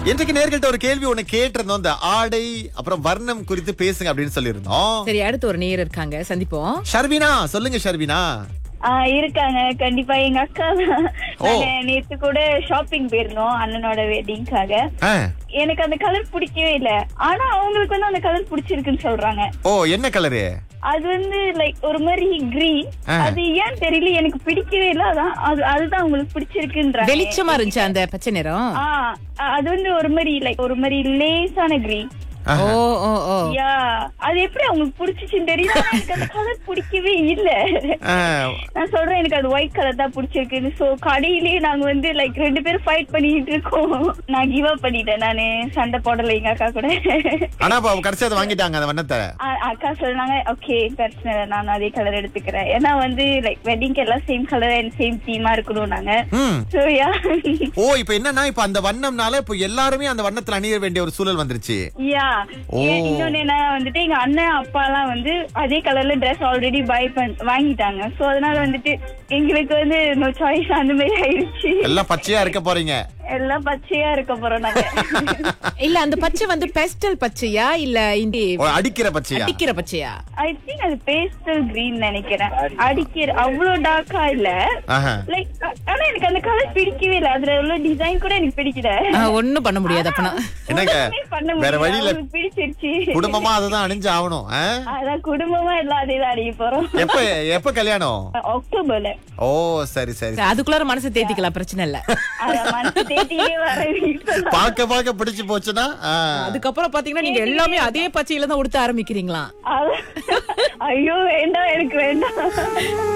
இன்றைக்கு நேர்கள்ட்ட ஒரு கேள்வி ஒண்ணு கேட்டிருந்தோம் இந்த ஆடை அப்புறம் வர்ணம் குறித்து பேசுங்க அப்படின்னு சொல்லியிருந்தோம் சரி அடுத்து ஒரு நேயர் இருக்காங்க சந்திப்போம் ஷர்வினா சொல்லுங்க ஷர்வினா ஆஹ் இருக்காங்க கண்டிப்பா எங்க அக்கா தான். ஓ. நாங்க நேத்து கூட ஷாப்பிங் போயிருந்தோம் அண்ணனோட வெட்டிங்காக ஆ. எனக்கு அந்த கலர் பிடிக்கவே இல்ல ஆனா அவங்களுக்கு வந்து அந்த கலர் பிடிச்சிருக்குன்னு சொல்றாங்க ஓ என்ன கலரு அது வந்து லைக் ஒரு மாதிரி கிரீன் ஆ. அது ஏன் தெரியல எனக்கு பிடிக்கவே இல்ல அதான் அது அதுதான் அவங்களுக்கு பிடிச்சிருக்குன்றாங்க வெளிச்சமா இருந்துச்சு அந்த பச்சை நிறம் ஆ அது வந்து ஒரு மாதிரி லைக் ஒரு மாதிரி லேசான கிரீன் ஓ ஓ ஓ யா அது எப்படி அவங்களுக்கு பிடிச்சிச்சுன்னு தெரியல ஆனா எனக்கு அந்த கலர் பிடிக்கவே இல்ல ஆ, நான் சொல்றேன் எனக்கு அது ஒயிட் கலர் தான் பிடிச்சிருக்குன்னு சோ கடையிலேயே நாங்க வந்து லைக் ரெண்டு பேரும் ஃபைட் பண்ணிட்டு இருக்கோம் நான் கிவ் அப் பண்ணிட்டேன் நானு சண்டை போடல எங்க அக்கா கூட ஆனா இப்ப கடைசி அதை வாங்கிட்டாங்க அந்த வண்ணத்தை அ- அக்கா சொன்னாங்க ஓகே பிரச்சனை இல்லை நான் அதே கலர் எடுத்துக்கிறேன் ஏன்னா வந்து லைக் வெட்டிங்க்கு எல்லாம் சேம் கலர் அண்ட் சேம் தீமா இருக்கணும் நாங்க ம் சோ யா ஓ இப்ப என்னன்னா இப்ப அந்த வண்ணம்னால இப்ப எல்லாருமே அந்த வண்ணத்துல அணிய வேண்டிய ஒரு சூழல் வந்துருச்சு யா ஓ. இன்னொன்னு என்ன வந்துட்டு எங்க அண்ணன் அப்பா எல்லாம் வந்து அதே கலர்ல Dress ஆல்ரெடி பை பண் வாங்கிட்டாங்க சோ அதனால வந்துட்டு எங்களுக்கு வந்து நோ சாய்ஸ் அந்த மாதிரி ஆயிடுச்சு எல்லாம் பச்சையா இருக்க போறீங்க எல்லாம் பச்சையா இருக்க போறோம் நாங்க இல்ல அந்த பச்சை வந்து பெஸ்டல் பச்சையா இல்ல இந்த ஓ, அடிக்கிற பச்சையா அடிக்கிற பச்சையா ஐ திங்க் அது பேஸ்டல் கிரீன் நினைக்கிறேன் அடிக்கிற அவ்வளவு டார்க்கா இல்ல ஆஹா. லைக் ஆனா எனக்கு அந்த கலர் பிடிக்கவே இல்ல அதுல உள்ள டிசைன் கூட எனக்கு பிடிக்கல ஆ, ஒண்ணும் பண்ண முடியாது அப்பனா என்னங்க ஒண்ணுமே பண்ண வேற முடியல. வழியில அவங்களுக்கு பிடிச்சிருச்சு குடும்பமா அதுதான் அணிஞ்சு ஆகணும் ஆ? அதான் குடும்பமா எல்லாம் அதே தான் அடிக்க போறோம் எப்ப எப்ப கல்யாணம் அக்டோபர்ல ஓ சரி சரி சரி, அதுக்குள்ளார மனசை தேத்திக்கலாம் பிரச்சனை இல்ல அத மனசு தேத்தியே வர இப்பதான். பார்க்க பார்க்க பிடிச்சு போச்சுன்னா ஆ. அதுக்கப்புறம் பாத்தீங்கன்னா நீங்க எல்லாமே அதே பச்சையில தான் உடுத்த ஆரம்பிக்கிறீங்களா அது- ஐயோ வேண்டாம் எனக்கு வேண்டாம்